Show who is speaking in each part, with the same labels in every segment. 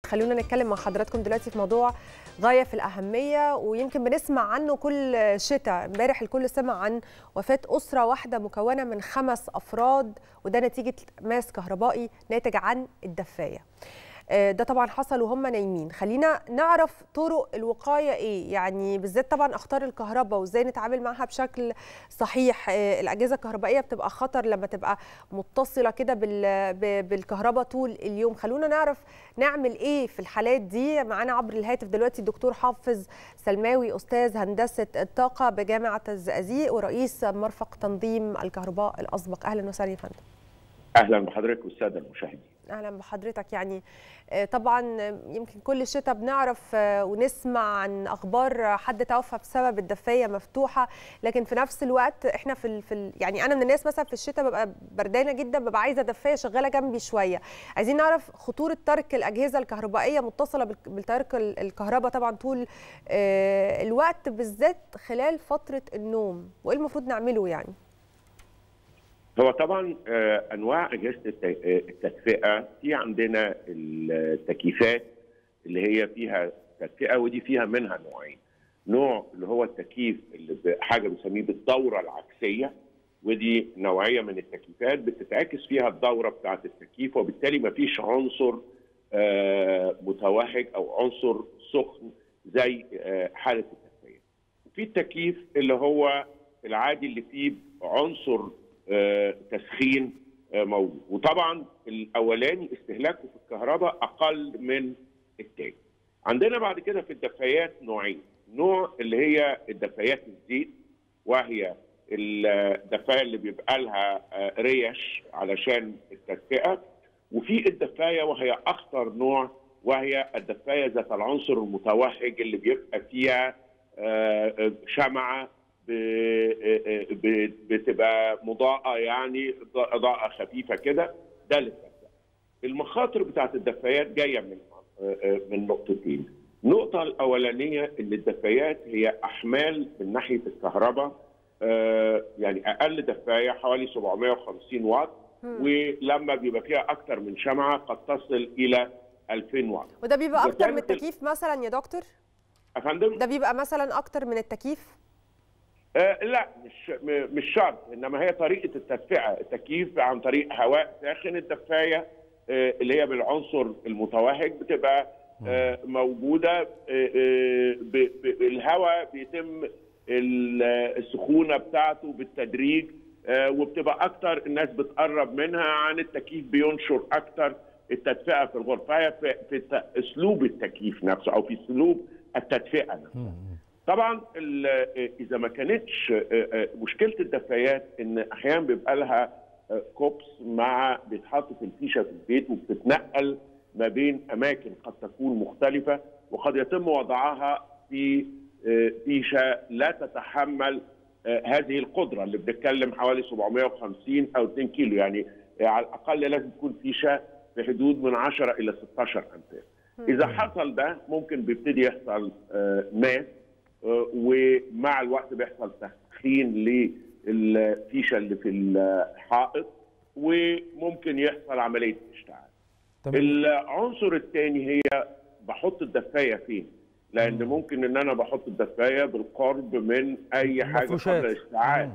Speaker 1: خلونا نتكلم مع حضراتكم دلوقتي في موضوع غايه في الاهميه ويمكن بنسمع عنه كل شتاء امبارح الكل سمع عن وفاه اسره واحده مكونه من خمس افراد وده نتيجه ماس كهربائي ناتج عن الدفايه ده طبعا حصل وهم نايمين خلينا نعرف طرق الوقايه ايه يعني بالذات طبعا اخطار الكهرباء وازاي نتعامل معها بشكل صحيح الاجهزه الكهربائيه بتبقى خطر لما تبقى متصله كده بالكهرباء طول اليوم خلونا نعرف نعمل ايه في الحالات دي معانا عبر الهاتف دلوقتي الدكتور حافظ سلماوي استاذ هندسه الطاقه بجامعه الزقازيق ورئيس مرفق تنظيم الكهرباء الاسبق اهلا وسهلا يا فندم
Speaker 2: اهلا بحضرتك والساده المشاهدين
Speaker 1: اهلا بحضرتك يعني طبعا يمكن كل شتاء بنعرف ونسمع عن اخبار حد توفى بسبب الدفايه مفتوحه لكن في نفس الوقت احنا في ال في ال يعني انا من الناس مثلا في الشتاء ببقى بردانه جدا ببقى عايزه دفايه شغاله جنبي شويه عايزين نعرف خطوره ترك الاجهزه الكهربائيه متصله بالتيار الكهرباء طبعا طول الوقت بالذات خلال فتره النوم وايه المفروض نعمله يعني
Speaker 2: هو طبعا انواع اجهزه التدفئه في عندنا التكييفات اللي هي فيها تدفئه ودي فيها منها نوعين نوع اللي هو التكييف اللي حاجه بنسميه بالدوره العكسيه ودي نوعيه من التكييفات بتتعكس فيها الدوره بتاعه التكييف وبالتالي ما فيش عنصر متوهج او عنصر سخن زي حاله التدفئه وفي التكييف اللي هو العادي اللي فيه عنصر تسخين موجود وطبعا الاولاني استهلاكه في الكهرباء اقل من الثاني عندنا بعد كده في الدفايات نوعين نوع اللي هي الدفايات الزيت وهي الدفايه اللي بيبقى لها ريش علشان التدفئه وفي الدفايه وهي اخطر نوع وهي الدفايه ذات العنصر المتوهج اللي بيبقى فيها شمعه بتبقى مضاءه يعني اضاءه خفيفه كده ده للدفايه. المخاطر بتاعت الدفايات جايه من من نقطتين. النقطة الأولانية إن الدفايات هي أحمال من ناحية الكهرباء يعني أقل دفاية حوالي 750 واط ولما بيبقى فيها أكتر من شمعة قد تصل إلى 2000 واط.
Speaker 1: وده بيبقى أكتر من التكييف مثلا يا دكتور؟
Speaker 2: أفندم؟
Speaker 1: ده بيبقى مثلا أكتر من التكييف؟
Speaker 2: آه لا مش مش شرط انما هي طريقه التدفئه التكييف عن طريق هواء ساخن الدفايه آه اللي هي بالعنصر المتوهج بتبقى آه موجوده الهواء بيتم السخونه بتاعته بالتدريج وبتبقى اكتر الناس بتقرب منها عن التكييف بينشر اكتر التدفئه في الغرفه فهي في, في اسلوب التكييف نفسه او في اسلوب التدفئه نفسها طبعا اذا ما كانتش مشكله الدفايات ان احيانا بيبقى لها كوبس مع بيتحط في الفيشه في البيت وبتتنقل ما بين اماكن قد تكون مختلفه وقد يتم وضعها في فيشه لا تتحمل هذه القدره اللي بنتكلم حوالي 750 او 2 كيلو يعني على الاقل لازم تكون فيشه في حدود من 10 الى 16 امبير. اذا حصل ده ممكن بيبتدي يحصل ماس ومع الوقت بيحصل تسخين للفيشه اللي في الحائط وممكن يحصل عمليه اشتعال. العنصر الثاني هي بحط الدفايه فين؟ لان مم. ممكن ان انا بحط الدفايه بالقرب من اي حاجه قبل الاشتعال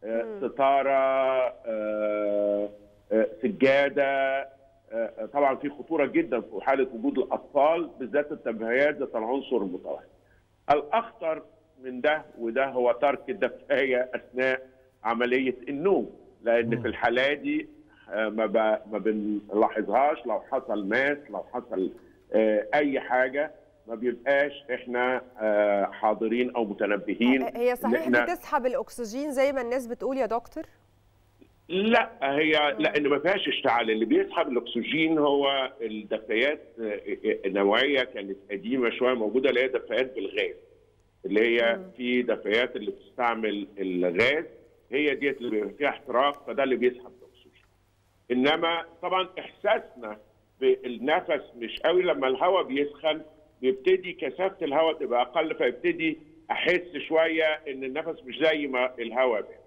Speaker 2: ستاره آه، آه، سجاده آه، طبعا في خطوره جدا في حاله وجود الاطفال بالذات التنبيهات ذات العنصر المتوهج. الاخطر من ده وده هو ترك الدفايه اثناء عمليه النوم لان م. في الحاله دي ما ما بنلاحظهاش لو حصل ماس لو حصل اي حاجه ما بيبقاش احنا حاضرين او متنبهين
Speaker 1: هي صحيح بتسحب الاكسجين زي ما الناس بتقول يا دكتور
Speaker 2: لا هي لان ما فيهاش اشتعال اللي بيسحب الاكسجين هو الدفايات النوعيه كانت قديمه شويه موجوده اللي هي دفايات بالغاز اللي هي في دفايات اللي بتستعمل الغاز هي ديت اللي بيبقى فيها احتراق فده اللي بيسحب الاكسجين انما طبعا احساسنا بالنفس مش قوي لما الهواء بيسخن بيبتدي كثافه الهواء تبقى اقل فيبتدي احس شويه ان النفس مش زي ما الهواء بيه.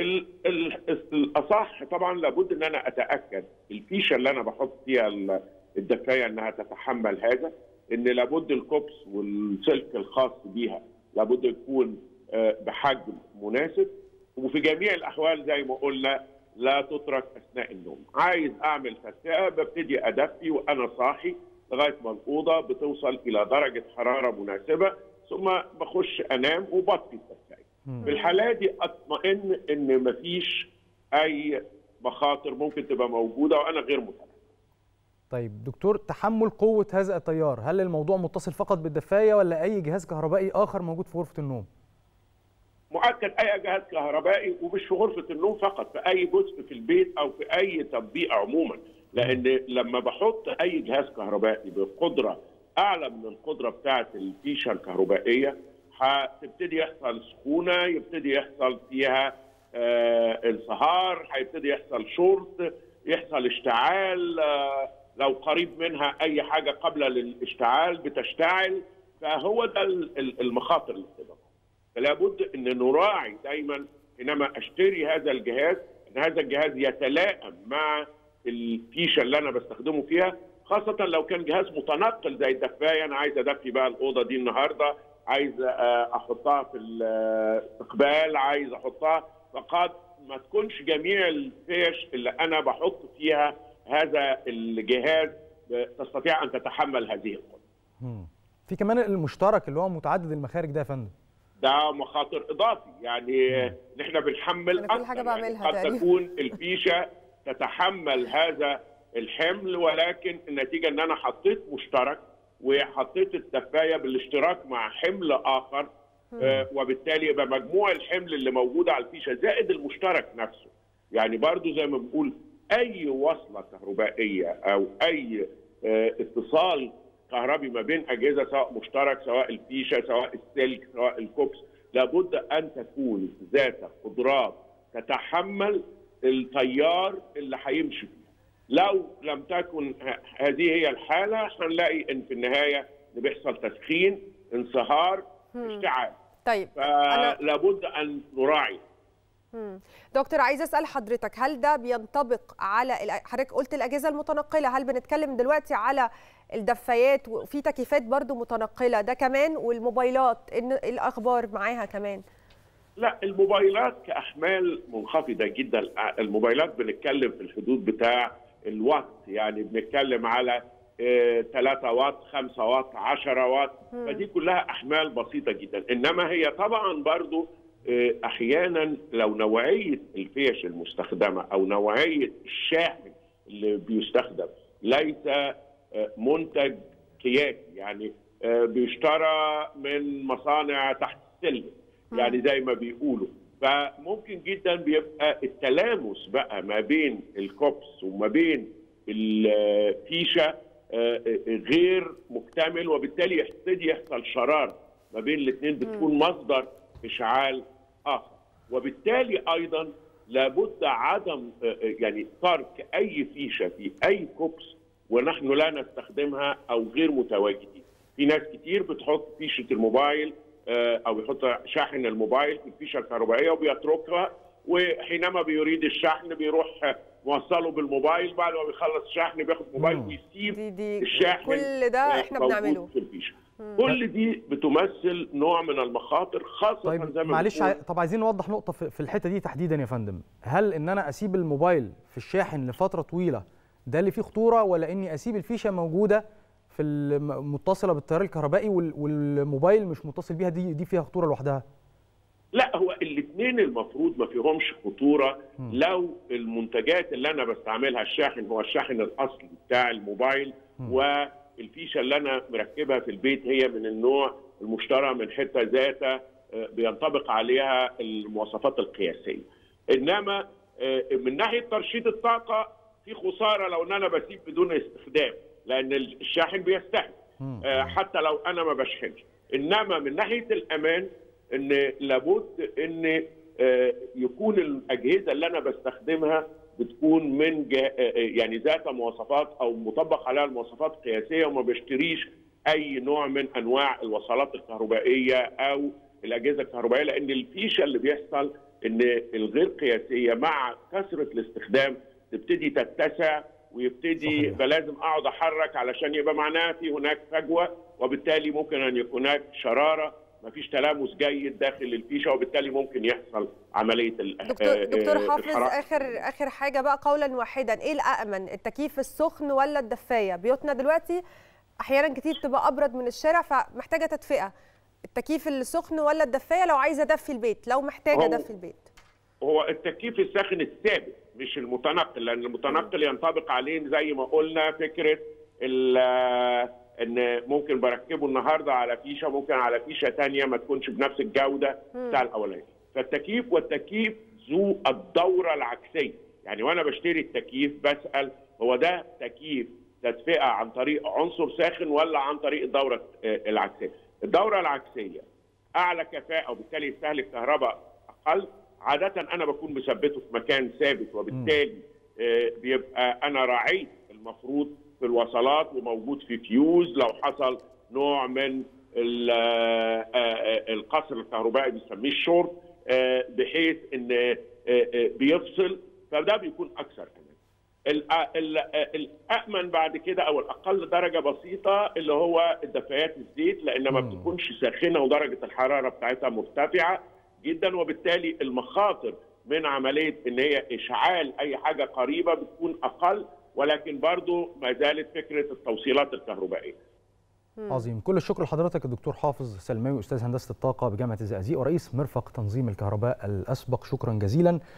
Speaker 2: الاصح طبعا لابد ان انا اتاكد الفيشه اللي انا بحط فيها الدفايه انها تتحمل هذا ان لابد الكوبس والسلك الخاص بيها لابد يكون بحجم مناسب وفي جميع الاحوال زي ما قلنا لا تترك اثناء النوم عايز اعمل تدفئه ببتدي ادفي وانا صاحي لغايه ما الاوضه بتوصل الى درجه حراره مناسبه ثم بخش انام وبطفي التدفئه في الحاله دي اطمئن ان مفيش اي مخاطر ممكن تبقى موجوده وانا غير متابع
Speaker 3: طيب دكتور تحمل قوه هذا التيار هل الموضوع متصل فقط بالدفايه ولا اي جهاز كهربائي اخر موجود في غرفه النوم
Speaker 2: مؤكد اي جهاز كهربائي ومش في غرفه النوم فقط في اي جزء في البيت او في اي تطبيق عموما لان لما بحط اي جهاز كهربائي بقدره اعلى من القدره بتاعه الفيشه الكهربائيه هتبتدي يحصل سخونه يبتدي يحصل فيها آه انصهار هيبتدي يحصل شورت يحصل اشتعال آه لو قريب منها اي حاجه قبل الاشتعال بتشتعل فهو ده المخاطر اللي بتبقى فلا بد ان نراعي دايما حينما اشتري هذا الجهاز ان هذا الجهاز يتلائم مع الفيشه اللي انا بستخدمه فيها خاصه لو كان جهاز متنقل زي الدفايه انا عايز ادفي بقى الاوضه دي النهارده عايز احطها في الاستقبال عايز احطها فقد ما تكونش جميع الفيش اللي انا بحط فيها هذا الجهاز تستطيع ان تتحمل هذه القدره.
Speaker 3: في كمان المشترك اللي هو متعدد المخارج ده يا فندم.
Speaker 2: ده مخاطر اضافي يعني نحن بنحمل
Speaker 1: أنا كل حاجه بعملها
Speaker 2: يعني قد تكون الفيشه تتحمل هذا الحمل ولكن النتيجه ان انا حطيت مشترك وحطيت الدفايه بالاشتراك مع حمل اخر آه وبالتالي يبقى مجموع الحمل اللي موجوده على الفيشه زائد المشترك نفسه يعني برضو زي ما بنقول اي وصله كهربائيه او اي آه اتصال كهربي ما بين اجهزه سواء مشترك سواء الفيشه سواء السلك سواء الكوبس لابد ان تكون ذات قدرات تتحمل التيار اللي هيمشي فيها. لو لم تكن هذه هي الحاله هنلاقي ان في النهايه بيحصل تسخين انصهار اشتعال.
Speaker 1: طيب
Speaker 2: فلا بد ان نراعي
Speaker 1: دكتور عايز اسال حضرتك هل ده بينطبق على حضرتك قلت الاجهزه المتنقله هل بنتكلم دلوقتي على الدفايات وفي تكييفات برضو متنقله ده كمان والموبايلات ان الاخبار معاها كمان
Speaker 2: لا الموبايلات كاحمال منخفضه جدا الموبايلات بنتكلم في الحدود بتاع الوات يعني بنتكلم على 3 واط 5 واط 10 واط فدي كلها احمال بسيطه جدا انما هي طبعا برضو احيانا لو نوعيه الفيش المستخدمه او نوعيه الشاحن اللي بيستخدم ليس منتج قياسي يعني بيشترى من مصانع تحت السلم يعني زي ما بيقولوا فممكن جدا بيبقى التلامس بقى ما بين الكوبس وما بين الفيشه غير مكتمل وبالتالي يبتدي يحصل شراره ما بين الاثنين بتكون مصدر اشعال اخر وبالتالي ايضا لابد عدم يعني ترك اي فيشه في اي كوبس ونحن لا نستخدمها او غير متواجدين في ناس كتير بتحط فيشه الموبايل او بيحط شاحن الموبايل في الفيشه الكهربائيه وبيتركها وحينما بيريد الشحن بيروح موصله بالموبايل بعد ما بيخلص الشحن بياخد موبايل ويسيب
Speaker 1: دي دي
Speaker 2: الشاحن
Speaker 1: كل ده احنا بنعمله
Speaker 2: في الفيشه كل دي بتمثل نوع من المخاطر خاصه
Speaker 3: طيب
Speaker 2: زي ما
Speaker 3: معلش طب عايزين نوضح نقطه في الحته دي تحديدا يا فندم هل ان انا اسيب الموبايل في الشاحن لفتره طويله ده اللي فيه خطوره ولا اني اسيب الفيشه موجوده في المتصله بالتيار الكهربائي والموبايل مش متصل بيها دي دي فيها خطوره لوحدها
Speaker 2: لا هو الاثنين المفروض ما فيهمش خطوره م. لو المنتجات اللي انا بستعملها الشاحن هو الشاحن الاصلي بتاع الموبايل م. والفيشه اللي انا مركبها في البيت هي من النوع المشترى من حته ذات بينطبق عليها المواصفات القياسيه انما من ناحيه ترشيد الطاقه في خساره لو ان انا بسيب بدون استخدام لان الشاحن بيستهلك حتى لو انا ما بشحنش انما من ناحيه الامان ان لابد ان يكون الاجهزه اللي انا بستخدمها بتكون من يعني ذات مواصفات او مطبق عليها المواصفات القياسيه وما بشتريش اي نوع من انواع الوصلات الكهربائيه او الاجهزه الكهربائيه لان الفيشه اللي بيحصل ان الغير قياسيه مع كثره الاستخدام تبتدي تتسع ويبتدي
Speaker 3: صحيح.
Speaker 2: يبقى لازم اقعد احرك علشان يبقى معناها في هناك فجوه وبالتالي ممكن ان يكون هناك شراره مفيش تلامس جيد داخل الفيشه وبالتالي ممكن يحصل عمليه ال-
Speaker 1: دكتور
Speaker 2: آه،
Speaker 1: دكتور
Speaker 2: آه،
Speaker 1: حافظ
Speaker 2: الحرارة.
Speaker 1: اخر اخر حاجه بقى قولا واحدا ايه الامن التكييف السخن ولا الدفايه بيوتنا دلوقتي احيانا كتير بتبقى ابرد من الشارع فمحتاجه تدفئه التكييف السخن ولا الدفايه لو عايزه ادفي البيت لو محتاجه
Speaker 2: هو-
Speaker 1: ادفي البيت
Speaker 2: هو التكييف الساخن الثابت مش المتنقل لان المتنقل ينطبق عليه زي ما قلنا فكره ال- ان ممكن بركبه النهارده على فيشه ممكن على فيشه ثانيه ما تكونش بنفس الجوده بتاع الاولاني فالتكييف والتكييف ذو الدوره العكسيه يعني وانا بشتري التكييف بسال هو ده تكييف تدفئه عن طريق عنصر ساخن ولا عن طريق الدوره آه، العكسيه الدوره العكسيه اعلى كفاءه وبالتالي يستهلك كهرباء اقل عاده انا بكون مثبته في مكان ثابت وبالتالي آه، بيبقى انا راعيت المفروض في الوصلات وموجود في فيوز لو حصل نوع من ال- آه، آه، القصر الكهربائي بنسميه الشورت آه، بحيث ان آه، آه، بيفصل فده بيكون اكثر امان الأ- ال- الامن بعد كده او الاقل درجه بسيطه اللي هو الدفايات الزيت لان ما
Speaker 3: مم.
Speaker 2: بتكونش ساخنه ودرجه الحراره بتاعتها مرتفعه جدا وبالتالي المخاطر من عمليه ان هي اشعال اي حاجه قريبه بتكون اقل ولكن برضو ما زالت فكره التوصيلات الكهربائيه
Speaker 3: عظيم كل الشكر لحضرتك الدكتور حافظ سلماوي استاذ هندسه الطاقه بجامعه الزقازيق ورئيس مرفق تنظيم الكهرباء الاسبق شكرا جزيلا